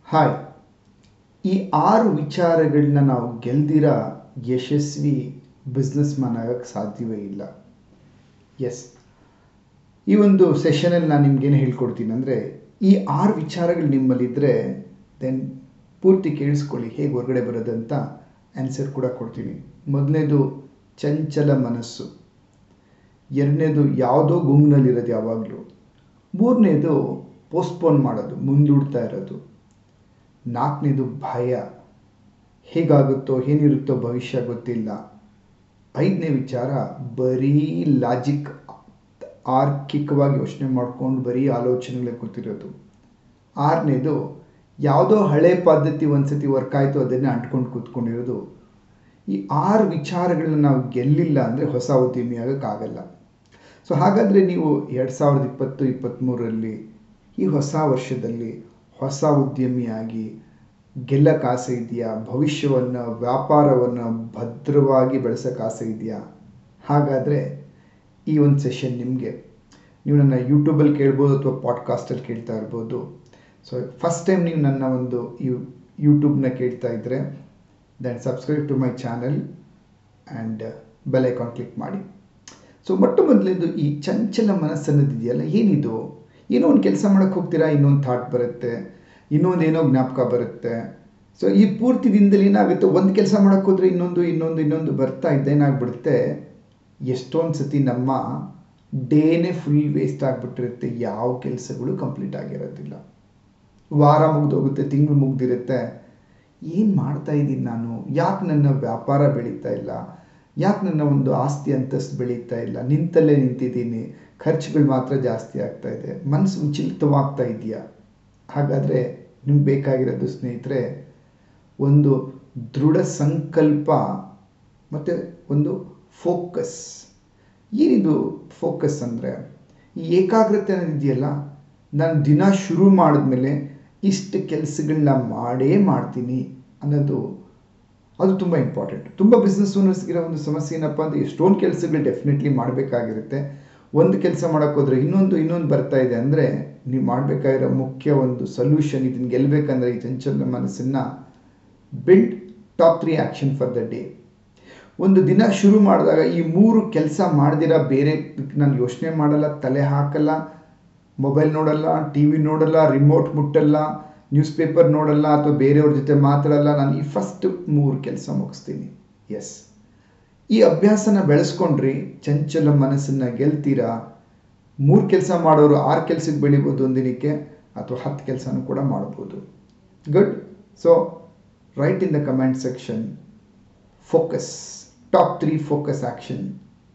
hi ಈ ಆರು ವಿಚಾರಗಳನ್ನ ನಾವು ಗೆಲ್ದಿರ ಯಶಸ್ವಿ ಬಿಸ್ನೆಸ್ ಮ್ಯಾನ್ ಆಗೋಕ್ಕೆ ಸಾಧ್ಯವೇ ಇಲ್ಲ ಎಸ್ ಈ ಒಂದು ಸೆಷನಲ್ಲಿ ನಾನು ನಿಮ್ಗೇನು ಹೇಳ್ಕೊಡ್ತೀನಿ ಅಂದರೆ ಈ ಆರು ವಿಚಾರಗಳು ನಿಮ್ಮಲ್ಲಿದ್ದರೆ ದೆನ್ ಪೂರ್ತಿ ಕೇಳಿಸ್ಕೊಳ್ಳಿ ಹೇಗೆ ಹೊರಗಡೆ ಬರೋದಂತ ಆನ್ಸರ್ ಕೂಡ ಕೊಡ್ತೀನಿ ಮೊದಲನೇದು ಚಂಚಲ ಮನಸ್ಸು ಎರಡನೇದು ಯಾವುದೋ ಗುಂಗಿನಲ್ಲಿರೋದು ಯಾವಾಗಲೂ ಮೂರನೇದು ಪೋಸ್ಟ್ಪೋನ್ ಮಾಡೋದು ಮುಂದೂಡ್ತಾ ಇರೋದು ನಾಲ್ಕನೇದು ಭಯ ಹೇಗಾಗುತ್ತೋ ಏನಿರುತ್ತೋ ಭವಿಷ್ಯ ಗೊತ್ತಿಲ್ಲ ಐದನೇ ವಿಚಾರ ಬರೀ ಲಾಜಿಕ್ ಆರ್ಕಿಕವಾಗಿ ಯೋಚನೆ ಮಾಡ್ಕೊಂಡು ಬರೀ ಆಲೋಚನೆಗಳೇ ಕೂತಿರೋದು ಆರನೇದು ಯಾವುದೋ ಹಳೆ ಪದ್ಧತಿ ಒಂದ್ಸತಿ ವರ್ಕ್ ಆಯಿತು ಅದನ್ನೇ ಅಂಟ್ಕೊಂಡು ಕೂತ್ಕೊಂಡಿರೋದು ಈ ಆರು ವಿಚಾರಗಳನ್ನ ನಾವು ಗೆಲ್ಲಿಲ್ಲ ಅಂದರೆ ಹೊಸ ಉದ್ಯಮಿ ಆಗೋಕ್ಕಾಗಲ್ಲ ಸೊ ಹಾಗಾದರೆ ನೀವು ಎರಡು ಸಾವಿರದ ಇಪ್ಪತ್ತು ಇಪ್ಪತ್ತ್ಮೂರರಲ್ಲಿ ಈ ಹೊಸ ವರ್ಷದಲ್ಲಿ ಹೊಸ ಉದ್ಯಮಿಯಾಗಿ ಗೆಲ್ಲಕ್ಕೆ ಆಸೆ ಇದೆಯಾ ಭವಿಷ್ಯವನ್ನು ವ್ಯಾಪಾರವನ್ನು ಭದ್ರವಾಗಿ ಬೆಳೆಸೋಕ್ಕೆ ಆಸೆ ಇದೆಯಾ ಹಾಗಾದರೆ ಈ ಒಂದು ಸೆಷನ್ ನಿಮಗೆ ನೀವು ನನ್ನ ಯೂಟ್ಯೂಬಲ್ಲಿ ಕೇಳ್ಬೋದು ಅಥವಾ ಪಾಡ್ಕಾಸ್ಟಲ್ಲಿ ಕೇಳ್ತಾ ಇರ್ಬೋದು ಸೊ ಫಸ್ಟ್ ಟೈಮ್ ನೀವು ನನ್ನ ಒಂದು ಯೂ ಯೂಟ್ಯೂಬ್ನ ಕೇಳ್ತಾ ಇದ್ದರೆ then subscribe to my channel and bell icon click ಮಾಡಿ ಸೊ ಮೊಟ್ಟ ಮೊದಲೇದು ಈ ಚಂಚಲ ಮನಸ್ಸನ್ನೋದಿದೆಯಲ್ಲ ಏನಿದು ಏನೋ ಒಂದು ಕೆಲಸ ಮಾಡೋಕ್ಕೆ ಹೋಗ್ತೀರಾ ಇನ್ನೊಂದು ಥಾಟ್ ಬರುತ್ತೆ ಇನ್ನೊಂದು ಏನೋ ಜ್ಞಾಪಕ ಬರುತ್ತೆ ಸೊ ಈ ಪೂರ್ತಿ ದಿನದಲ್ಲಿ ಏನಾಗುತ್ತೆ ಒಂದು ಕೆಲಸ ಮಾಡೋಕ್ಕೆ ಹೋದರೆ ಇನ್ನೊಂದು ಇನ್ನೊಂದು ಇನ್ನೊಂದು ಬರ್ತಾ ಇದ್ದೇನಾಗ್ಬಿಡುತ್ತೆ ಎಷ್ಟೊಂದು ಸತಿ ನಮ್ಮ ಡೇನೇ ಫುಲ್ ವೇಸ್ಟ್ ಆಗಿಬಿಟ್ಟಿರುತ್ತೆ ಯಾವ ಕೆಲಸಗಳು ಕಂಪ್ಲೀಟ್ ಆಗಿರೋದಿಲ್ಲ ವಾರ ಮುಗ್ದೋಗುತ್ತೆ ತಿಂಗಳು ಮುಗ್ದಿರುತ್ತೆ ಏನು ಮಾಡ್ತಾ ಇದ್ದೀನಿ ನಾನು ಯಾಕೆ ನನ್ನ ವ್ಯಾಪಾರ ಬೆಳೀತಾ ಇಲ್ಲ ಯಾಕೆ ನನ್ನ ಒಂದು ಆಸ್ತಿ ಅಂತಸ್ತು ಬೆಳೀತಾ ಇಲ್ಲ ನಿಂತಲ್ಲೇ ನಿಂತಿದ್ದೀನಿ ಖರ್ಚುಗಳು ಮಾತ್ರ ಜಾಸ್ತಿ ಆಗ್ತಾ ಇದೆ ಮನಸ್ಸು ವಿಚಲಿತವಾಗ್ತಾ ಇದೆಯಾ ಹಾಗಾದರೆ ನಿಮ್ಗೆ ಬೇಕಾಗಿರೋದು ಸ್ನೇಹಿತರೆ ಒಂದು ದೃಢ ಸಂಕಲ್ಪ ಮತ್ತು ಒಂದು ಫೋಕಸ್ ಏನಿದು ಫೋಕಸ್ ಅಂದರೆ ಈ ಏಕಾಗ್ರತೆ ಅನ್ನೋದಿದೆಯಲ್ಲ ನಾನು ದಿನ ಶುರು ಮಾಡಿದ್ಮೇಲೆ ಇಷ್ಟು ಕೆಲಸಗಳನ್ನ ಮಾಡೇ ಮಾಡ್ತೀನಿ ಅನ್ನೋದು ಅದು ತುಂಬ ಇಂಪಾರ್ಟೆಂಟ್ ತುಂಬ ಬಿಸ್ನೆಸ್ ಓನರ್ಸ್ಗಿರೋ ಒಂದು ಸಮಸ್ಯೆ ಏನಪ್ಪ ಅಂದರೆ ಎಷ್ಟೊಂದು ಕೆಲಸಗಳು ಡೆಫಿನೆಟ್ಲಿ ಮಾಡಬೇಕಾಗಿರುತ್ತೆ ಒಂದು ಕೆಲಸ ಮಾಡೋಕ್ಕೋದ್ರೆ ಇನ್ನೊಂದು ಇನ್ನೊಂದು ಬರ್ತಾ ಇದೆ ಅಂದರೆ ನೀವು ಮಾಡಬೇಕಾಗಿರೋ ಮುಖ್ಯ ಒಂದು ಸೊಲ್ಯೂಷನ್ ಇದನ್ನು ಗೆಲ್ಲಬೇಕಂದ್ರೆ ಈ ಚಂಚಲ ಮನಸ್ಸನ್ನು build top three action for the day ಒಂದು ದಿನ ಶುರು ಮಾಡಿದಾಗ ಈ ಮೂರು ಕೆಲಸ ಮಾಡ್ದಿರ ಬೇರೆ ನಾನು ಯೋಚನೆ ಮಾಡಲ್ಲ ತಲೆ ಹಾಕಲ್ಲ ಮೊಬೈಲ್ ನೋಡಲ್ಲ ಟಿ ವಿ ನೋಡಲ್ಲ ರಿಮೋಟ್ ಮುಟ್ಟಲ್ಲ ನ್ಯೂಸ್ ಪೇಪರ್ ನೋಡಲ್ಲ ಅಥವಾ ಬೇರೆಯವ್ರ ಜೊತೆ ಮಾತಾಡಲ್ಲ ನಾನು ಈ ಫಸ್ಟ್ ಮೂರು ಕೆಲಸ ಮುಗಿಸ್ತೀನಿ ಎಸ್ ಈ ಅಭ್ಯಾಸನ ಬೆಳೆಸ್ಕೊಂಡ್ರಿ ಚಂಚಲ ಮನಸ್ಸನ್ನು ಗೆಲ್ತೀರಾ ಮೂರು ಕೆಲಸ ಮಾಡೋರು ಆರು ಕೆಲಸಕ್ಕೆ ಬೆಳಿಬೋದು ಒಂದಿನಕ್ಕೆ ಅಥವಾ ಹತ್ತು ಕೆಲಸನೂ ಕೂಡ ಮಾಡ್ಬೋದು good so write in the comment section focus top three focus action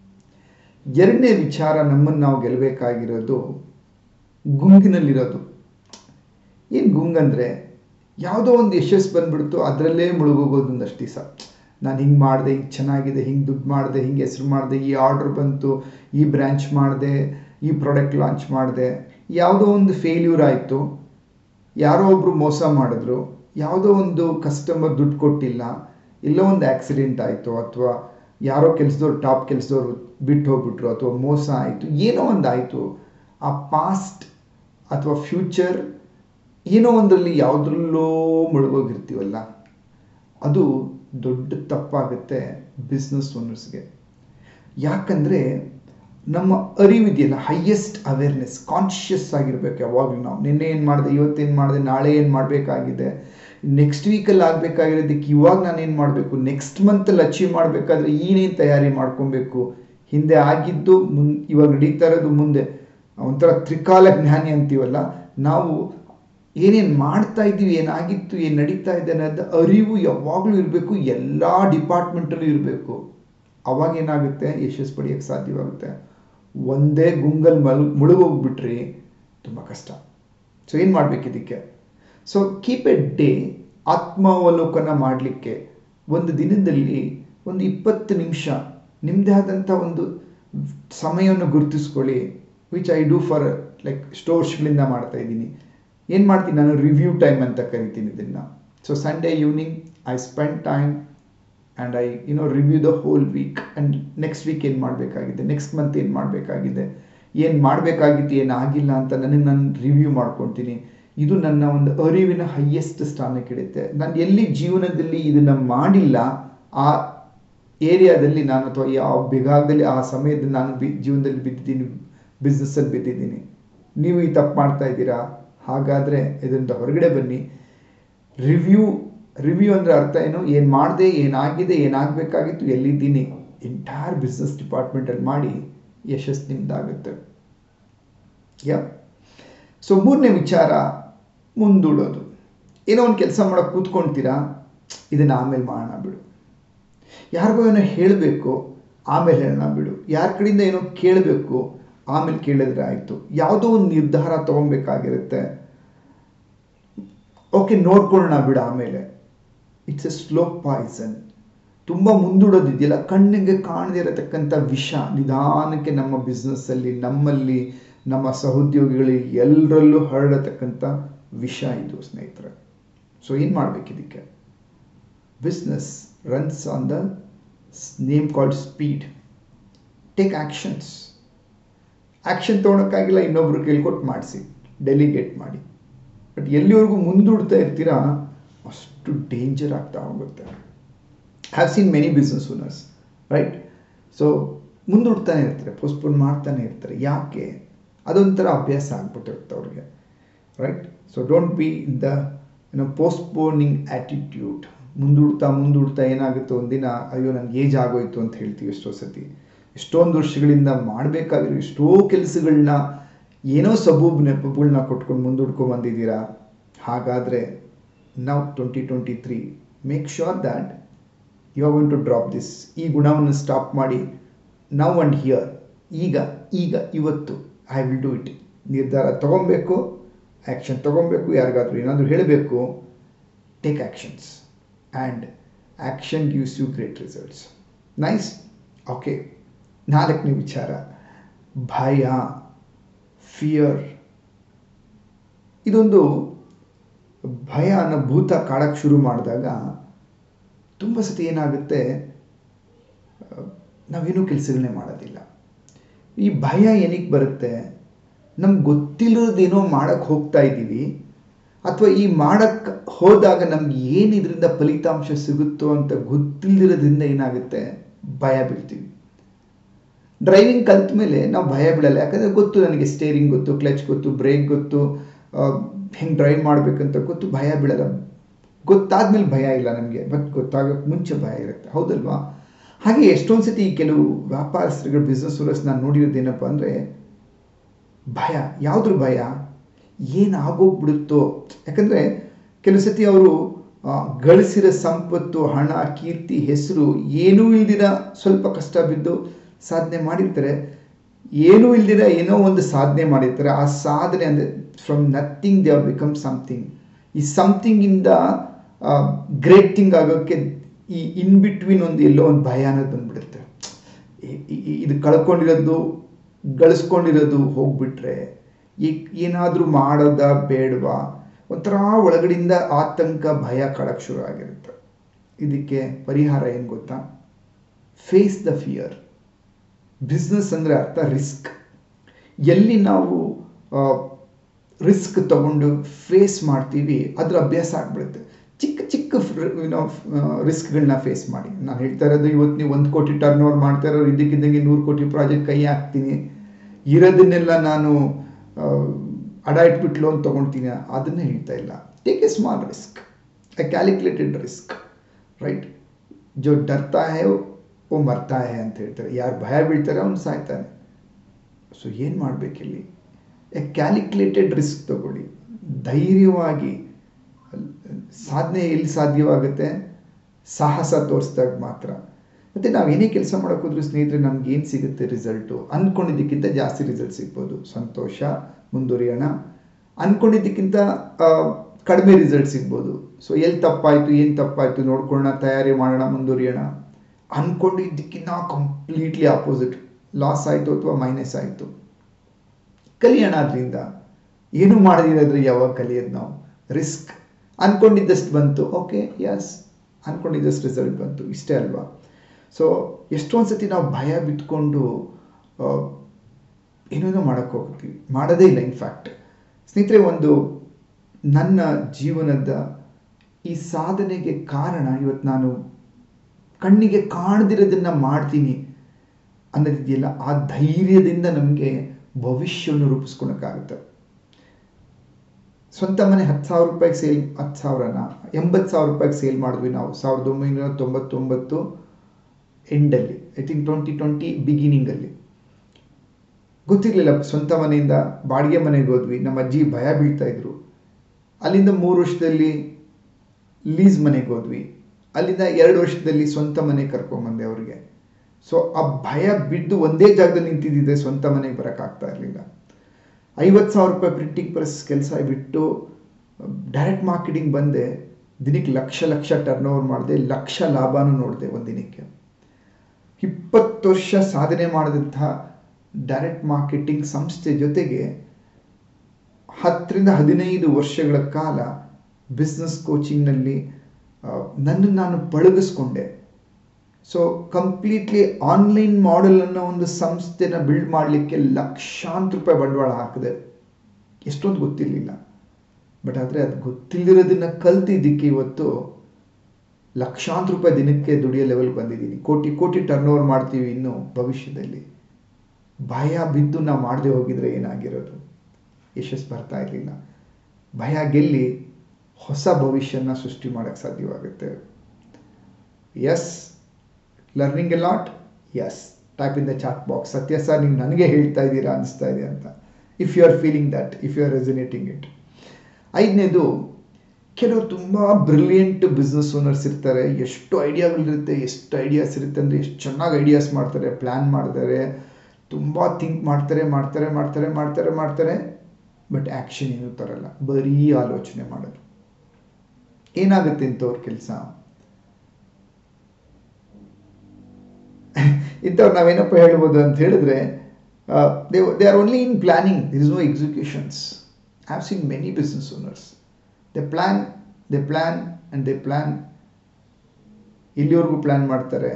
ಎರಡನೇ ವಿಚಾರ ನಮ್ಮನ್ನು ನಾವು ಗೆಲ್ಲಬೇಕಾಗಿರೋದು ಗುಂಗಿನಲ್ಲಿರೋದು ಏನು ಗುಂಗಂದರೆ ಯಾವುದೋ ಒಂದು ಯಶಸ್ಸು ಬಂದ್ಬಿಡ್ತು ಅದರಲ್ಲೇ ಮುಳುಗೋಗೋದು ಒಂದಷ್ಟು ದಿವಸ ನಾನು ಹಿಂಗೆ ಮಾಡಿದೆ ಹಿಂಗೆ ಚೆನ್ನಾಗಿದೆ ಹಿಂಗೆ ದುಡ್ಡು ಮಾಡಿದೆ ಹಿಂಗೆ ಹೆಸ್ರು ಮಾಡಿದೆ ಈ ಆರ್ಡ್ರ್ ಬಂತು ಈ ಬ್ರ್ಯಾಂಚ್ ಮಾಡಿದೆ ಈ ಪ್ರಾಡಕ್ಟ್ ಲಾಂಚ್ ಮಾಡಿದೆ ಯಾವುದೋ ಒಂದು ಫೇಲ್ಯೂರ್ ಆಯಿತು ಯಾರೋ ಒಬ್ಬರು ಮೋಸ ಮಾಡಿದ್ರು ಯಾವುದೋ ಒಂದು ಕಸ್ಟಮರ್ ದುಡ್ಡು ಕೊಟ್ಟಿಲ್ಲ ಎಲ್ಲೋ ಒಂದು ಆಕ್ಸಿಡೆಂಟ್ ಆಯಿತು ಅಥವಾ ಯಾರೋ ಕೆಲಸದವ್ರು ಟಾಪ್ ಕೆಲಸದವ್ರು ಬಿಟ್ಟು ಹೋಗ್ಬಿಟ್ರು ಅಥವಾ ಮೋಸ ಆಯಿತು ಏನೋ ಒಂದು ಆಯಿತು ಆ ಪಾಸ್ಟ್ ಅಥವಾ ಫ್ಯೂಚರ್ ಏನೋ ಒಂದರಲ್ಲಿ ಯಾವುದ್ರಲ್ಲೋ ಮುಳುಗೋಗಿರ್ತೀವಲ್ಲ ಅದು ದೊಡ್ಡ ತಪ್ಪಾಗುತ್ತೆ ಬಿಸ್ನೆಸ್ ಓನರ್ಸ್ಗೆ ಯಾಕಂದರೆ ನಮ್ಮ ಅರಿವಿದೆಯಲ್ಲ ಹೈಯೆಸ್ಟ್ ಅವೇರ್ನೆಸ್ ಕಾನ್ಷಿಯಸ್ ಆಗಿರ್ಬೇಕು ಯಾವಾಗಲೂ ನಾವು ನಿನ್ನೆ ಏನು ಮಾಡಿದೆ ಇವತ್ತೇನು ಮಾಡಿದೆ ನಾಳೆ ಏನು ಮಾಡಬೇಕಾಗಿದೆ ನೆಕ್ಸ್ಟ್ ವೀಕಲ್ಲಿ ಆಗಬೇಕಾಗಿರೋದಕ್ಕೆ ಇವಾಗ ನಾನು ಏನು ಮಾಡಬೇಕು ನೆಕ್ಸ್ಟ್ ಮಂತಲ್ಲಿ ಅಚೀವ್ ಮಾಡಬೇಕಾದ್ರೆ ಏನೇನು ತಯಾರಿ ಮಾಡ್ಕೊಬೇಕು ಹಿಂದೆ ಆಗಿದ್ದು ಮುನ್ ಇವಾಗ ನಡೀತಾ ಇರೋದು ಮುಂದೆ ಒಂಥರ ತ್ರಿಕಾಲ ಜ್ಞಾನಿ ಅಂತೀವಲ್ಲ ನಾವು ಏನೇನು ಮಾಡ್ತಾ ಇದ್ದೀವಿ ಏನಾಗಿತ್ತು ಏನು ನಡೀತಾ ಇದೆ ಅನ್ನೋದು ಅರಿವು ಯಾವಾಗಲೂ ಇರಬೇಕು ಎಲ್ಲ ಡಿಪಾರ್ಟ್ಮೆಂಟಲ್ಲೂ ಇರಬೇಕು ಅವಾಗ ಏನಾಗುತ್ತೆ ಯಶಸ್ಸು ಪಡೆಯೋಕ್ಕೆ ಸಾಧ್ಯವಾಗುತ್ತೆ ಒಂದೇ ಗುಂಗಲ್ ಮಲ್ ಮುಳುಗೋಗ್ಬಿಟ್ರಿ ತುಂಬ ಕಷ್ಟ ಸೊ ಏನು ಮಾಡಬೇಕು ಇದಕ್ಕೆ ಸೊ ಕೀಪ್ ಎ ಡೇ ಆತ್ಮಾವಲೋಕನ ಮಾಡಲಿಕ್ಕೆ ಒಂದು ದಿನದಲ್ಲಿ ಒಂದು ಇಪ್ಪತ್ತು ನಿಮಿಷ ನಿಮ್ಮದೇ ಆದಂಥ ಒಂದು ಸಮಯವನ್ನು ಗುರುತಿಸ್ಕೊಳ್ಳಿ which I do for like ಸ್ಟೋರ್ಸ್ಗಳಿಂದ ಮಾಡ್ತಾ ಇದ್ದೀನಿ ಏನು ಮಾಡ್ತೀನಿ ನಾನು ರಿವ್ಯೂ ಟೈಮ್ ಅಂತ ಕರಿತೀನಿ ಇದನ್ನು so Sunday evening I spend time and I you know review the whole week and next week ಏನು ಮಾಡಬೇಕಾಗಿದೆ ನೆಕ್ಸ್ಟ್ ಮಂತ್ ಏನು ಮಾಡಬೇಕಾಗಿದೆ ಏನು ಮಾಡಬೇಕಾಗಿತ್ತು ಏನು ಆಗಿಲ್ಲ ಅಂತ ನನಗೆ ನಾನು ರಿವ್ಯೂ ಮಾಡ್ಕೊತೀನಿ ಇದು ನನ್ನ ಒಂದು ಅರಿವಿನ ಹೈಯೆಸ್ಟ್ ಸ್ಥಾನಕ್ಕೆ ಇಡುತ್ತೆ ನಾನು ಎಲ್ಲಿ ಜೀವನದಲ್ಲಿ ಇದನ್ನು ಮಾಡಿಲ್ಲ ಆ ಏರಿಯಾದಲ್ಲಿ ನಾನು ಅಥವಾ ಯಾವ ವಿಭಾಗದಲ್ಲಿ ಆ ಸಮಯದಲ್ಲಿ ನಾನು ಬಿ ಜೀವನದಲ್ಲಿ ಬಿದ್ದಿದ್ದೀನಿ ಬಿಸ್ನೆಸ್ಸಲ್ಲಿ ಬಿದ್ದಿದ್ದೀನಿ ನೀವು ಈ ತಪ್ಪು ಮಾಡ್ತಾ ಇದ್ದೀರಾ ಹಾಗಾದರೆ ಇದರಿಂದ ಹೊರಗಡೆ ಬನ್ನಿ ರಿವ್ಯೂ ರಿವ್ಯೂ ಅಂದರೆ ಅರ್ಥ ಏನು ಏನು ಮಾಡಿದೆ ಏನಾಗಿದೆ ಏನಾಗಬೇಕಾಗಿತ್ತು ಎಲ್ಲಿದ್ದೀನಿ ಎಂಟೈರ್ ಬಿಸ್ನೆಸ್ ಡಿಪಾರ್ಟ್ಮೆಂಟಲ್ಲಿ ಮಾಡಿ ಯಶಸ್ಸು ನಿಮ್ದಾಗುತ್ತೆ ಯಾ ಸೊ ಮೂರನೇ ವಿಚಾರ ಮುಂದೂಡೋದು ಏನೋ ಒಂದು ಕೆಲಸ ಮಾಡೋಕ್ಕೆ ಕೂತ್ಕೊಳ್ತೀರಾ ಇದನ್ನು ಆಮೇಲೆ ಮಾಡೋಣ ಬಿಡು ಯಾರಿಗೋ ಏನೋ ಹೇಳಬೇಕು ಆಮೇಲೆ ಹೇಳೋಣ ಬಿಡು ಯಾರ ಕಡೆಯಿಂದ ಏನೋ ಕೇಳಬೇಕು ಆಮೇಲೆ ಕೇಳಿದ್ರೆ ಆಯಿತು ಯಾವುದೋ ಒಂದು ನಿರ್ಧಾರ ತೊಗೊಬೇಕಾಗಿರುತ್ತೆ ಓಕೆ ನೋಡ್ಕೊಳ್ಳೋಣ ಬಿಡು ಆಮೇಲೆ ಇಟ್ಸ್ ಎ ಸ್ಲೋ ಪಾಯ್ಸನ್ ತುಂಬ ಮುಂದೂಡೋದಿದೆಯಲ್ಲ ಕಣ್ಣಿಗೆ ಕಾಣದೇ ಇರತಕ್ಕಂಥ ವಿಷ ನಿಧಾನಕ್ಕೆ ನಮ್ಮ ಬಿಸ್ನೆಸ್ಸಲ್ಲಿ ನಮ್ಮಲ್ಲಿ ನಮ್ಮ ಸಹೋದ್ಯೋಗಿಗಳಿಗೆ ಎಲ್ಲರಲ್ಲೂ ಹರಡತಕ್ಕಂಥ ವಿಷ ಇದು ಸ್ನೇಹಿತರೆ ಸೊ ಏನು ಮಾಡಬೇಕು ಇದಕ್ಕೆ business runs on the name called speed take actions action ತೊಗೊಳಕ್ಕಾಗಿಲ್ಲ ಇನ್ನೊಬ್ರು ಕೇಳ್ಕೊಟ್ಟು ಮಾಡಿಸಿ ಡೆಲಿಗೇಟ್ ಮಾಡಿ ಬಟ್ ಎಲ್ಲಿವರೆಗೂ ಮುಂದೂಡ್ತಾ ಇರ್ತೀರಾ ಅಷ್ಟು ಡೇಂಜರ್ ಆಗ್ತಾ ಹೋಗುತ್ತೆ have seen many business owners right so ಮುಂದೂಡ್ತಾನೆ ಇರ್ತಾರೆ ಪೋಸ್ಟ್ಪೋನ್ ಮಾಡ್ತಾನೆ ಇರ್ತಾರೆ ಯಾಕೆ ಅದೊಂಥರ ಅಭ್ಯಾಸ ಆಗ್ಬಿಟ್ಟಿರುತ್ತೆ ಅವ್ರಿಗೆ right so don't be in the ಏನೋ ಪೋಸ್ಟ್ಪೋನಿಂಗ್ ಆ್ಯಟಿಟ್ಯೂಡ್ ಮುಂದೂಡ್ತಾ ಮುಂದೂಡ್ತಾ ಏನಾಗುತ್ತೆ ಒಂದಿನ ಅಯ್ಯೋ ನನಗೆ ಏಜ್ ಆಗೋಯ್ತು ಅಂತ ಹೇಳ್ತೀವಿ ಎಷ್ಟೋ ಸತಿ ಎಷ್ಟೊಂದು ವರ್ಷಗಳಿಂದ ಮಾಡಬೇಕಾಗಿರೋ ಎಷ್ಟೋ ಕೆಲಸಗಳನ್ನ ಏನೋ ಸಬೂಬ್ ನೆಪಗಳನ್ನ ಕೊಟ್ಕೊಂಡು ಮುಂದೂಡ್ಕೊಂಡು ಬಂದಿದ್ದೀರಾ ಹಾಗಾದರೆ ನಾವು twenty twenty three make sure that you are going to drop this ಈ ಗುಣವನ್ನು ಸ್ಟಾಪ್ ಮಾಡಿ ನೌ ಆ್ಯಂಡ್ ಹಿಯರ್ ಈಗ ಈಗ ಇವತ್ತು ಐ ವಿಲ್ ಡೂ ಇಟ್ ನಿರ್ಧಾರ ತೊಗೊಬೇಕು ಆ್ಯಕ್ಷನ್ ತೊಗೊಬೇಕು ಯಾರಿಗಾದ್ರೂ ಏನಾದರೂ ಹೇಳಬೇಕು take actions and action gives you great results nice okay ನಾಲ್ಕನೇ ವಿಚಾರ ಭಯ ಫಿಯರ್ ಇದೊಂದು ಭಯ ಅನ್ನೋ ಭೂತ ಕಾಡಕ್ಕೆ ಶುರು ಮಾಡಿದಾಗ ತುಂಬ ಸತಿ ಏನಾಗುತ್ತೆ ನಾವೇನೂ ಕೆಲಸಗಳನ್ನೇ ಮಾಡೋದಿಲ್ಲ ಈ ಭಯ ಏನಕ್ಕೆ ಬರುತ್ತೆ ನಮ್ಗೆ ಗೊತ್ತಿಲ್ಲದೇನೋ ಮಾಡೋಕ್ಕೆ ಹೋಗ್ತಾ ಇದ್ದೀವಿ ಅಥವಾ ಈ ಮಾಡೋಕ್ಕೆ ಹೋದಾಗ ನಮ್ಗೆ ಏನು ಇದರಿಂದ ಫಲಿತಾಂಶ ಸಿಗುತ್ತೋ ಅಂತ ಗೊತ್ತಿಲ್ಲದಿರೋದ್ರಿಂದ ಏನಾಗುತ್ತೆ ಭಯ ಬೀಳ್ತೀವಿ ಡ್ರೈವಿಂಗ್ ಕಲ್ತ ಮೇಲೆ ನಾವು ಭಯ ಬೀಳಲ್ಲ ಯಾಕಂದರೆ ಗೊತ್ತು ನನಗೆ ಸ್ಟೇರಿಂಗ್ ಗೊತ್ತು ಕ್ಲಚ್ ಗೊತ್ತು ಬ್ರೇಕ್ ಗೊತ್ತು ಹೆಂಗೆ ಡ್ರೈವ್ ಮಾಡಬೇಕಂತ ಗೊತ್ತು ಭಯ ಬೀಳಲ್ಲ ಗೊತ್ತಾದ್ಮೇಲೆ ಭಯ ಇಲ್ಲ ನಮಗೆ ಬಟ್ ಗೊತ್ತಾಗೋಕ್ಕೆ ಮುಂಚೆ ಭಯ ಇರುತ್ತೆ ಹೌದಲ್ವಾ ಹಾಗೆ ಎಷ್ಟೊಂದು ಸತಿ ಕೆಲವು ವ್ಯಾಪಾರಸ್ಥರುಗಳು ಬಿಸ್ನೆಸ್ ಓನರ್ಸ್ ನಾನು ನೋಡಿರೋದೇನಪ್ಪ ಅಂದರೆ ಭಯ ಯಾವುದ್ರ ಭಯ ಏನಾಗೋಗ್ಬಿಡುತ್ತೋ ಯಾಕಂದರೆ ಕೆಲವು ಸತಿ ಅವರು ಗಳಿಸಿರೋ ಸಂಪತ್ತು ಹಣ ಕೀರ್ತಿ ಹೆಸರು ಏನೂ ಇಲ್ದಿರ ಸ್ವಲ್ಪ ಕಷ್ಟ ಬಿದ್ದು ಸಾಧನೆ ಮಾಡಿರ್ತಾರೆ ಏನೂ ಇಲ್ದಿರ ಏನೋ ಒಂದು ಸಾಧನೆ ಮಾಡಿರ್ತಾರೆ ಆ ಸಾಧನೆ ಅಂದರೆ from nothing they are become something ಈ ಸಮಥಿಂಗಿಂದ ಗ್ರೇಟ್ ಥಿಂಗ್ ಆಗೋಕ್ಕೆ ಈ ಇನ್ ಬಿಟ್ವೀನ್ ಒಂದು ಎಲ್ಲೋ ಒಂದು ಭಯ ಅನ್ನೋದು ಬಂದ್ಬಿಡುತ್ತೆ ಇದು ಕಳ್ಕೊಂಡಿರೋದು ಗಳಿಸ್ಕೊಂಡಿರೋದು ಹೋಗ್ಬಿಟ್ರೆ ಈ ಏನಾದರೂ ಮಾಡೋದ ಬೇಡವಾ ಒಂಥರ ಒಳಗಡೆಯಿಂದ ಆತಂಕ ಭಯ ಕಳಕ್ಕೆ ಶುರು ಆಗಿರುತ್ತೆ ಇದಕ್ಕೆ ಪರಿಹಾರ ಏನು ಗೊತ್ತಾ ಫೇಸ್ ದ ಫಿಯರ್ ಬಿಸ್ನೆಸ್ ಅಂದರೆ ಅರ್ಥ ರಿಸ್ಕ್ ಎಲ್ಲಿ ನಾವು ರಿಸ್ಕ್ ತಗೊಂಡು ಫೇಸ್ ಮಾಡ್ತೀವಿ ಅದರ ಅಭ್ಯಾಸ ಆಗ್ಬಿಡುತ್ತೆ ಚಿಕ್ಕ ಚಿಕ್ಕ ಏನೋ ರಿಸ್ಕ್ಗಳನ್ನ ಫೇಸ್ ಮಾಡಿ ನಾನು ಹೇಳ್ತಾ ಇರೋದು ಇವತ್ತು ನೀವು ಒಂದು ಕೋಟಿ ಟರ್ನ್ ಓವರ್ ಮಾಡ್ತಾ ಇರೋರು ಇದಕ್ಕಿದ್ದಂಗೆ ನೂರು ಕೋಟಿ ಪ್ರಾಜೆಕ್ಟ್ ಕೈ ಹಾಕ್ತೀನಿ ಇರೋದನ್ನೆಲ್ಲ ನಾನು ಅಡ ಇಟ್ಬಿಟ್ಟು ಲೋನ್ ತೊಗೊಳ್ತೀನಿ ಅದನ್ನೇ ಹೇಳ್ತಾ ಇಲ್ಲ take a small risk a calculated risk right ಜೋ ಡರ್ತಾ ಹೇ ಓ ಮರ್ತಾ ಹೇ ಅಂತ ಹೇಳ್ತಾರೆ ಯಾರು ಭಯ ಬೀಳ್ತಾರೆ ಅವ್ನು ಸಾಯ್ತಾನೆ ಸೊ ಏನು ಮಾಡಬೇಕಿಲ್ಲಿ ಎ ಕ್ಯಾಲ್ಕುಲೇಟೆಡ್ ರಿಸ್ಕ್ ತಗೊಳ್ಳಿ ಧೈರ್ಯವಾಗಿ ಸಾಧನೆ ಎಲ್ಲಿ ಸಾಧ್ಯವಾಗುತ್ತೆ ಸಾಹಸ ತೋರಿಸಿದಾಗ ಮಾತ್ರ ಮತ್ತು ನಾವು ಏನೇ ಕೆಲಸ ಮಾಡೋಕ್ಕೋದ್ರೂ ಸ್ನೇಹಿತರೆ ನಮ್ಗೆ ಏನು ಸಿಗುತ್ತೆ ರಿಸಲ್ಟು ಅಂದ್ಕೊಂಡಿದ್ದಕ್ಕಿಂತ ಜಾಸ್ತಿ ರಿಸಲ್ಟ್ ಸಿಗ್ಬೋದು ಸಂತೋಷ ಮುಂದುವರಿಯೋಣ ಅಂದ್ಕೊಂಡಿದ್ದಕ್ಕಿಂತ ಕಡಿಮೆ ರಿಸಲ್ಟ್ ಸಿಗ್ಬೋದು ಸೊ ಎಲ್ಲಿ ತಪ್ಪಾಯಿತು ಏನು ತಪ್ಪಾಯಿತು ನೋಡ್ಕೊಳ್ಳೋಣ ತಯಾರಿ ಮಾಡೋಣ ಮುಂದುವರಿಯೋಣ ಅಂದ್ಕೊಂಡಿದ್ದಕ್ಕಿಂತ ಕಂಪ್ಲೀಟ್ಲಿ ಆಪೋಸಿಟ್ ಲಾಸ್ ಆಯಿತು ಅಥವಾ ಮೈನಸ್ ಆಯಿತು ಕಲಿಯೋಣ ಅದರಿಂದ ಏನು ಮಾಡದಿರೋದ್ರೆ ಯಾವಾಗ ಕಲಿಯೋದು ನಾವು ರಿಸ್ಕ್ ಅಂದ್ಕೊಂಡಿದ್ದಷ್ಟು ಬಂತು ಓಕೆ ಯಸ್ ಅಂದ್ಕೊಂಡಿದ್ದಷ್ಟು ರಿಸಲ್ಟ್ ಬಂತು ಇಷ್ಟೇ ಅಲ್ವಾ ಸೊ ಎಷ್ಟೊಂದು ಸತಿ ನಾವು ಭಯ ಬಿತ್ಕೊಂಡು ಏನೇನೋ ಮಾಡೋಕ್ಕೆ ಹೋಗ್ತೀವಿ ಮಾಡೋದೇ ಇಲ್ಲ ಇನ್ಫ್ಯಾಕ್ಟ್ ಸ್ನೇಹಿತರೆ ಒಂದು ನನ್ನ ಜೀವನದ ಈ ಸಾಧನೆಗೆ ಕಾರಣ ಇವತ್ತು ನಾನು ಕಣ್ಣಿಗೆ ಕಾಣದಿರೋದನ್ನು ಮಾಡ್ತೀನಿ ಅನ್ನೋದಿದೆಯಲ್ಲ ಆ ಧೈರ್ಯದಿಂದ ನಮಗೆ ಭವಿಷ್ಯವನ್ನು ರೂಪಿಸ್ಕೊಳಕ್ಕಾಗುತ್ತೆ ಸ್ವಂತ ಮನೆ ಹತ್ತು ಸಾವಿರ ರೂಪಾಯಿಗೆ ಸೇಲ್ ಹತ್ತು ಸಾವಿರನ ಎಂಬತ್ತು ಸಾವಿರ ರೂಪಾಯಿಗೆ ಸೇಲ್ ಮಾಡಿದ್ವಿ ನಾವು ಸಾವಿರದ ಒಂಬೈನೂರ ತೊಂಬತ್ತೊಂಬತ್ತು ಎಂಡಲ್ಲಿ ಐ ಥಿಂಕ್ ಟ್ವೆಂಟಿ ಟ್ವೆಂಟಿ ಬಿಗಿನಿಂಗಲ್ಲಿ ಗೊತ್ತಿರಲಿಲ್ಲ ಸ್ವಂತ ಮನೆಯಿಂದ ಬಾಡಿಗೆ ಮನೆಗೆ ಹೋದ್ವಿ ನಮ್ಮ ಅಜ್ಜಿ ಭಯ ಬೀಳ್ತಾ ಇದ್ರು ಅಲ್ಲಿಂದ ಮೂರು ವರ್ಷದಲ್ಲಿ ಲೀಸ್ ಮನೆಗೆ ಹೋದ್ವಿ ಅಲ್ಲಿಂದ ಎರಡು ವರ್ಷದಲ್ಲಿ ಸ್ವಂತ ಮನೆ ಕರ್ಕೊಂಬಂದೆ ಅವ್ರಿಗೆ ಸೊ ಆ ಭಯ ಬಿದ್ದು ಒಂದೇ ಜಾಗದಲ್ಲಿ ನಿಂತಿದ್ದಿದೆ ಸ್ವಂತ ಮನೆಗೆ ಬರೋಕ್ಕಾಗ್ತಾ ಇರಲಿಲ್ಲ ಐವತ್ತು ಸಾವಿರ ರೂಪಾಯಿ ಪ್ರಿಂಟಿಂಗ್ ಪ್ರೆಸ್ ಕೆಲಸ ಬಿಟ್ಟು ಡೈರೆಕ್ಟ್ ಮಾರ್ಕೆಟಿಂಗ್ ಬಂದೆ ದಿನಕ್ಕೆ ಲಕ್ಷ ಲಕ್ಷ ಟರ್ನ್ ಓವರ್ ಮಾಡಿದೆ ಲಕ್ಷ ಲಾಭನೂ ನೋಡಿದೆ ಒಂದು ದಿನಕ್ಕೆ ಇಪ್ಪತ್ತು ವರ್ಷ ಸಾಧನೆ ಮಾಡಿದಂಥ ಡೈರೆಕ್ಟ್ ಮಾರ್ಕೆಟಿಂಗ್ ಸಂಸ್ಥೆ ಜೊತೆಗೆ ಹತ್ತರಿಂದ ಹದಿನೈದು ವರ್ಷಗಳ ಕಾಲ ಬಿಸ್ನೆಸ್ ಕೋಚಿಂಗ್ನಲ್ಲಿ ನನ್ನನ್ನು ನಾನು ಪಳಗಿಸ್ಕೊಂಡೆ ಸೊ ಕಂಪ್ಲೀಟ್ಲಿ ಆನ್ಲೈನ್ ಮಾಡೆಲ್ ಅನ್ನೋ ಒಂದು ಸಂಸ್ಥೆನ ಬಿಲ್ಡ್ ಮಾಡಲಿಕ್ಕೆ ಲಕ್ಷಾಂತರ ರೂಪಾಯಿ ಬಂಡವಾಳ ಹಾಕಿದೆ ಎಷ್ಟೊಂದು ಗೊತ್ತಿರಲಿಲ್ಲ ಬಟ್ ಆದರೆ ಅದು ಗೊತ್ತಿಲ್ಲದಿರೋದನ್ನ ಕಲ್ತಿದ್ದಕ್ಕೆ ಇವತ್ತು ಲಕ್ಷಾಂತರ ರೂಪಾಯಿ ದಿನಕ್ಕೆ ದುಡಿಯೋ ಲೆವೆಲ್ ಬಂದಿದ್ದೀನಿ ಕೋಟಿ ಕೋಟಿ ಟರ್ನ್ ಓವರ್ ಮಾಡ್ತೀವಿ ಇನ್ನು ಭವಿಷ್ಯದಲ್ಲಿ ಭಯ ಬಿದ್ದು ನಾವು ಮಾಡದೆ ಹೋಗಿದ್ರೆ ಏನಾಗಿರೋದು ಯಶಸ್ಸು ಬರ್ತಾ ಇರಲಿಲ್ಲ ಭಯ ಗೆಲ್ಲಿ ಹೊಸ ಭವಿಷ್ಯನ ಸೃಷ್ಟಿ ಮಾಡೋಕ್ಕೆ ಸಾಧ್ಯವಾಗುತ್ತೆ yes learning a lot yes type in the chat box Satya sir ನೀವು ನನಗೆ ಹೇಳ್ತಾ ಇದ್ದೀರಾ ಅನಿಸ್ತಾ ಇದೆ ಅಂತ if you are feeling that if you are resonating it ಐದನೇದು ಕೆಲವರು ತುಂಬ ಬ್ರಿಲಿಯಂಟ್ ಬಿಸ್ನೆಸ್ ಓನರ್ಸ್ ಇರ್ತಾರೆ ಎಷ್ಟು ಐಡಿಯಾಗಳಿರುತ್ತೆ ಎಷ್ಟು ಐಡಿಯಾಸ್ ಇರುತ್ತೆ ಅಂದರೆ ಎಷ್ಟು ಚೆನ್ನಾಗಿ ಐಡಿಯಾಸ್ ಮಾಡ್ತಾರೆ ಪ್ಲ್ಯಾನ್ ಮಾಡ್ತಾರೆ ತುಂಬ ಥಿಂಕ್ ಮಾಡ್ತಾರೆ ಮಾಡ್ತಾರೆ ಮಾಡ್ತಾರೆ ಮಾಡ್ತಾರೆ ಮಾಡ್ತಾರೆ ಬಟ್ ಆ್ಯಕ್ಷನ್ ಏನೂ ತರಲ್ಲ ಬರೀ ಆಲೋಚನೆ ಮಾಡೋದು ಏನಾಗುತ್ತೆ ಇಂಥವ್ರ ಕೆಲಸ ಇಂಥವ್ರು ನಾವೇನಪ್ಪ ಹೇಳ್ಬೋದು ಅಂತ ಹೇಳಿದ್ರೆ they they are only in planning there is no executions I have seen many business owners they plan they plan and they plan ಇಲ್ಲಿವರೆಗೂ ಪ್ಲ್ಯಾನ್ ಮಾಡ್ತಾರೆ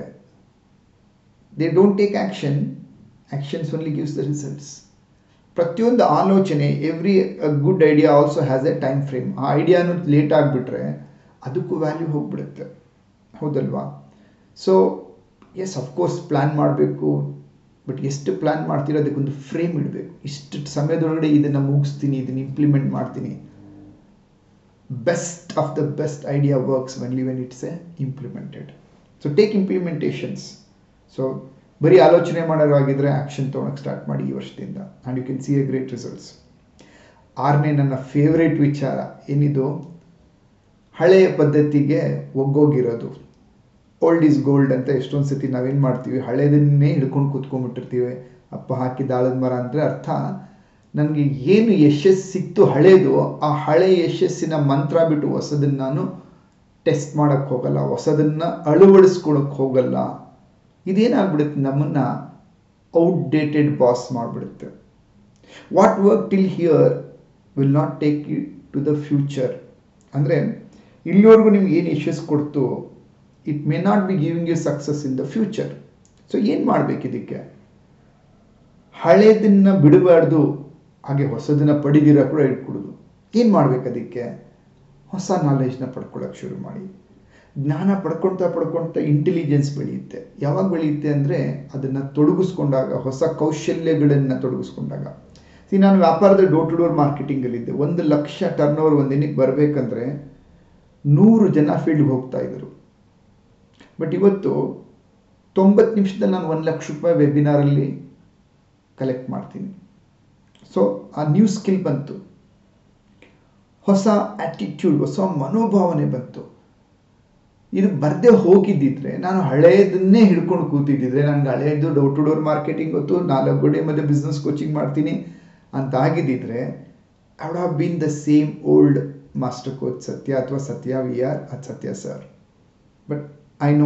they don't take action actions only gives the results ಪ್ರತಿಯೊಂದು ಆಲೋಚನೆ every good idea also has a time frame ಆ ಐಡಿಯಾನು late ಆಗಿಬಿಟ್ರೆ ಅದಕ್ಕೂ value ಹೋಗ್ಬಿಡುತ್ತೆ ಹೌದಲ್ವಾ ಸೊ ಎಸ್ ಅಫ್ಕೋರ್ಸ್ ಪ್ಲ್ಯಾನ್ ಮಾಡಬೇಕು ಬಟ್ ಎಷ್ಟು ಪ್ಲ್ಯಾನ್ ಮಾಡ್ತೀರೋ ಅದಕ್ಕೊಂದು ಫ್ರೇಮ್ ಇಡಬೇಕು ಇಷ್ಟು ಸಮಯದೊಳಗಡೆ ಇದನ್ನು ಮುಗಿಸ್ತೀನಿ ಇದನ್ನು ಇಂಪ್ಲಿಮೆಂಟ್ ಮಾಡ್ತೀನಿ best of the best idea works only when it's a implemented so take implementations so ಬರೀ ಆಲೋಚನೆ ಮಾಡೋರು ಆಗಿದ್ರೆ ಆ್ಯಕ್ಷನ್ ತೊಗೊಳಕ್ಕೆ ಸ್ಟಾರ್ಟ್ ಮಾಡಿ ಈ ವರ್ಷದಿಂದ and you can see a great results ಆರನೇ ನನ್ನ ಫೇವ್ರೇಟ್ ವಿಚಾರ ಏನಿದು ಹಳೆಯ ಪದ್ಧತಿಗೆ ಒಗ್ಗೋಗಿರೋದು ಓಲ್ಡ್ ಈಸ್ ಗೋಲ್ಡ್ ಅಂತ ಎಷ್ಟೊಂದು ಸತಿ ನಾವೇನು ಮಾಡ್ತೀವಿ ಹಳೆಯದನ್ನೇ ಹಿಡ್ಕೊಂಡು ಕೂತ್ಕೊಂಡ್ಬಿಟ್ಟಿರ್ತೀವಿ ಅಪ್ಪ ಹಾಕಿದ ಆಳದ ಮರ ಅಂದರೆ ಅರ್ಥ ನನಗೆ ಏನು ಯಶಸ್ಸು ಸಿಕ್ತು ಹಳೇದು ಆ ಹಳೆ ಯಶಸ್ಸಿನ ಮಂತ್ರ ಬಿಟ್ಟು ಹೊಸದನ್ನು ನಾನು ಟೆಸ್ಟ್ ಮಾಡೋಕ್ಕೆ ಹೋಗಲ್ಲ ಹೊಸದನ್ನು ಅಳವಡಿಸ್ಕೊಳಕ್ಕೆ ಹೋಗಲ್ಲ ಇದೇನಾಗ್ಬಿಡುತ್ತೆ ನಮ್ಮನ್ನು ಔಟ್ಡೇಟೆಡ್ ಬಾಸ್ ಮಾಡಿಬಿಡುತ್ತೆ what work till here will not take you to the future ಅಂದರೆ ಇಲ್ಲಿವರೆಗೂ ನಿಮ್ಗೆ ಏನು ಯಶಸ್ಸು ಕೊಡ್ತು it may not be giving you success in the future so ಏನು ಮಾಡಬೇಕು ಇದಕ್ಕೆ ಹಳೇದನ್ನು ಬಿಡಬಾರ್ದು ಹಾಗೆ ಹೊಸದನ್ನು ಪಡಿದಿರ ಕೂಡ ಇಟ್ಕೊಡೋದು ಏನು ಮಾಡಬೇಕು ಅದಕ್ಕೆ ಹೊಸ ನಾಲೆಜ್ನ ಪಡ್ಕೊಳ್ಳೋಕೆ ಶುರು ಮಾಡಿ ಜ್ಞಾನ ಪಡ್ಕೊಳ್ತಾ ಪಡ್ಕೊಳ್ತಾ ಇಂಟೆಲಿಜೆನ್ಸ್ ಬೆಳೆಯುತ್ತೆ ಯಾವಾಗ ಬೆಳೆಯುತ್ತೆ ಅಂದರೆ ಅದನ್ನು ತೊಡಗಿಸ್ಕೊಂಡಾಗ ಹೊಸ ಕೌಶಲ್ಯಗಳನ್ನು ತೊಡಗಿಸ್ಕೊಂಡಾಗ ಸಿ ನಾನು ವ್ಯಾಪಾರದ ಡೋರ್ ಟು ಡೋರ್ ಮಾರ್ಕೆಟಿಂಗಲ್ಲಿದ್ದೆ ಒಂದು ಲಕ್ಷ ಟರ್ನ್ ಓವರ್ ಒಂದು ದಿನಕ್ಕೆ ಬರಬೇಕಂದ್ರೆ ನೂರು ಜನ ಫೀಲ್ಡ್ಗೆ ಹೋಗ್ತಾ ಇದ್ದರು ಬಟ್ ಇವತ್ತು ತೊಂಬತ್ತು ನಿಮಿಷದಲ್ಲಿ ನಾನು ಒಂದು ಲಕ್ಷ ರೂಪಾಯಿ ವೆಬಿನಾರಲ್ಲಿ ಕಲೆಕ್ಟ್ ಮಾಡ್ತೀನಿ ಸೊ ಆ ನ್ಯೂ ಸ್ಕಿಲ್ ಬಂತು ಹೊಸ ಆ್ಯಟಿಟ್ಯೂಡ್ ಹೊಸ ಮನೋಭಾವನೆ ಬಂತು ಇದು ಬರದೆ ಹೋಗಿದ್ದಿದ್ರೆ ನಾನು ಹಳೆಯದನ್ನೇ ಹಿಡ್ಕೊಂಡು ಕೂತಿದ್ದಿದ್ರೆ ನನಗೆ ಹಳೆಯದು ಡೋರ್ ಟು ಡೋರ್ ಮಾರ್ಕೆಟಿಂಗ್ ಗೊತ್ತು ನಾಲ್ಕು ಗೋಡೆ ಮತ್ತು ಬಿಸ್ನೆಸ್ ಕೋಚಿಂಗ್ ಮಾಡ್ತೀನಿ ಅಂತ ಆಗಿದ್ದಿದ್ರೆ I would have been the same old master coach Satya ಅಥವಾ ಸತ್ಯ ವಿ ಆರ್ ಅದು ಸತ್ಯ ಸರ್ ಬಟ್ ಐ ನೋ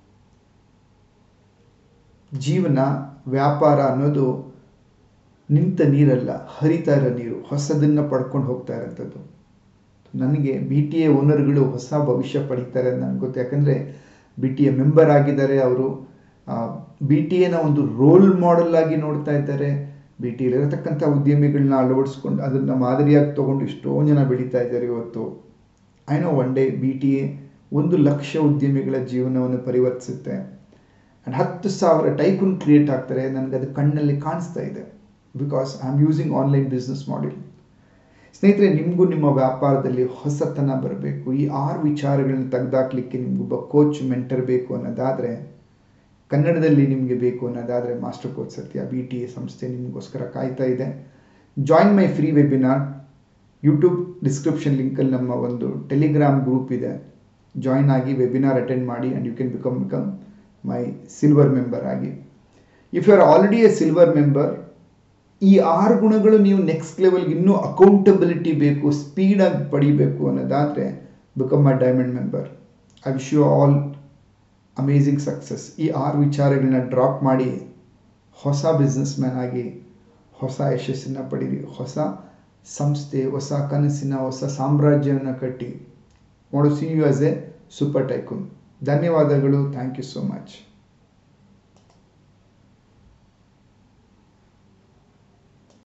ಜೀವನ ವ್ಯಾಪಾರ ಅನ್ನೋದು ನಿಂತ ನೀರಲ್ಲ ಹರಿತಾ ಇರೋ ನೀರು ಹೊಸದನ್ನು ಪಡ್ಕೊಂಡು ಹೋಗ್ತಾ ಇರೋಂಥದ್ದು ನನಗೆ ಬಿ ಟಿ ಎ ಓನರ್ಗಳು ಹೊಸ ಭವಿಷ್ಯ ಪಡೀತಾರೆ ಅಂತ ನನಗೆ ಗೊತ್ತು ಯಾಕಂದರೆ ಬಿ ಟಿ ಎ ಮೆಂಬರ್ ಆಗಿದ್ದಾರೆ ಅವರು ಬಿ ಟಿ ಎನ ಒಂದು ರೋಲ್ ಮಾಡೆಲ್ ಆಗಿ ನೋಡ್ತಾ ಇದ್ದಾರೆ ಬಿ ಟಿಲಿರತಕ್ಕಂಥ ಉದ್ಯಮಿಗಳನ್ನ ಅಳವಡಿಸ್ಕೊಂಡು ಅದನ್ನು ಮಾದರಿಯಾಗಿ ತೊಗೊಂಡು ಎಷ್ಟೋ ಜನ ಬೆಳೀತಾ ಇದ್ದಾರೆ ಇವತ್ತು I know one day B T A ಒಂದು ಲಕ್ಷ ಉದ್ಯಮಿಗಳ ಜೀವನವನ್ನು ಪರಿವರ್ತಿಸುತ್ತೆ ಆ್ಯಂಡ್ ಹತ್ತು ಸಾವಿರ ಟೈಕೂನ್ ಕ್ರಿಯೇಟ್ ಆಗ್ತಾರೆ ನನಗೆ ಅದು ಕಣ್ಣಲ್ಲಿ ಕಾಣಿಸ್ತಾ ಇದೆ because I am using online business model ಸ್ನೇಹಿತರೆ ನಿಮಗೂ ನಿಮ್ಮ ವ್ಯಾಪಾರದಲ್ಲಿ ಹೊಸತನ ಬರಬೇಕು ಈ ಆರು ವಿಚಾರಗಳನ್ನ ತೆಗೆದಾಕ್ಲಿಕ್ಕೆ ನಿಮಗೊಬ್ಬ ಕೋಚ್ ಮೆಂಟರ್ ಬೇಕು ಅನ್ನೋದಾದರೆ ಕನ್ನಡದಲ್ಲಿ ನಿಮಗೆ ಬೇಕು ಅನ್ನೋದಾದರೆ master coach Satya B T A ಸಂಸ್ಥೆ ನಿಮಗೋಸ್ಕರ ಕಾಯ್ತಾ ಇದೆ join my free webinar YouTube description ಲಿಂಕಲ್ಲಿ ನಮ್ಮ ಒಂದು ಟೆಲಿಗ್ರಾಮ್ ಗ್ರೂಪ್ ಇದೆ ಜಾಯಿನ್ ಆಗಿ ವೆಬಿನಾರ್ ಅಟೆಂಡ್ ಮಾಡಿ and you can become become my silver member ಆಗಿ if you are already a silver member ಈ ಆರು ಗುಣಗಳು ನೀವು ನೆಕ್ಸ್ಟ್ ಲೆವೆಲ್ಗೆ ಇನ್ನೂ ಅಕೌಂಟಬಿಲಿಟಿ ಬೇಕು ಸ್ಪೀಡಾಗಿ ಪಡಿಬೇಕು ಅನ್ನೋದಾದರೆ become my diamond member I wish you all amazing success ಈ ಆರು ವಿಚಾರಗಳನ್ನ ಡ್ರಾಪ್ ಮಾಡಿ ಹೊಸ ಬಿಸ್ನೆಸ್ ಮ್ಯಾನ್ ಆಗಿ ಹೊಸ ಯಶಸ್ಸನ್ನು ಪಡೀರಿ ಹೊಸ ಸಂಸ್ಥೆ ಹೊಸ ಕನಸಿನ ಹೊಸ ಸಾಮ್ರಾಜ್ಯವನ್ನು ಕಟ್ಟಿ want see you as a super tycoon ಧನ್ಯವಾದಗಳು ಥ್ಯಾಂಕ್ ಯು ಸೋ ಮಚ್